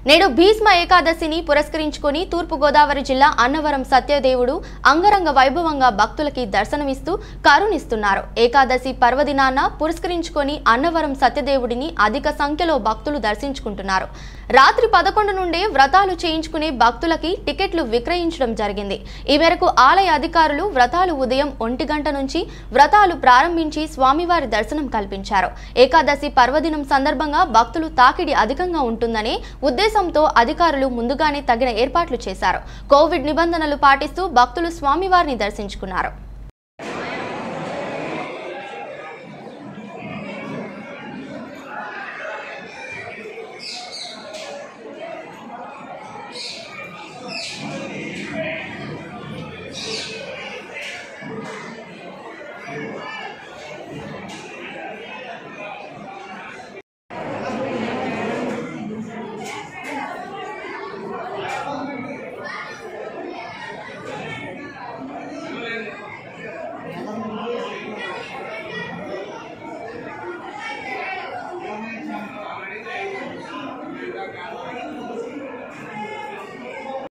నేడు భీష్మ ఏకాదశిని పురస్కరించుకొని తూర్పుగోదావరి జిల్లా అన్నవరం సత్యదేవుడు అంగరంగ వైభవంగా భక్తులకి దర్శనమిస్తూ కరుణిస్తున్నారు ఏకాదశి పర్వదినాన పురస్కరించుకొని అన్నవరం సత్యదేవుడిని అధిక సంఖ్యలో భక్తులు దర్శించుకుంటున్నారు రాత్రి పదకొండు నుండే వ్రతాలు చేయించుకునే భక్తులకి టికెట్లు విక్రయించడం జరిగింది ఈ మేరకు ఆలయ అధికారులు వ్రతాలు ఉదయం ఒంటి గంట నుంచి వ్రతాలు ప్రారంభించి స్వామివారి దర్శనం కల్పించారు ఏకాదశి పర్వదినం సందర్భంగా భక్తులు తాకిడి అధికంగా ఉంటుందనే ఉద్దేశంతో అధికారులు ముందుగానే తగిన ఏర్పాట్లు చేశారు కోవిడ్ నిబంధనలు పాటిస్తూ భక్తులు స్వామివారిని దర్శించుకున్నారు Thank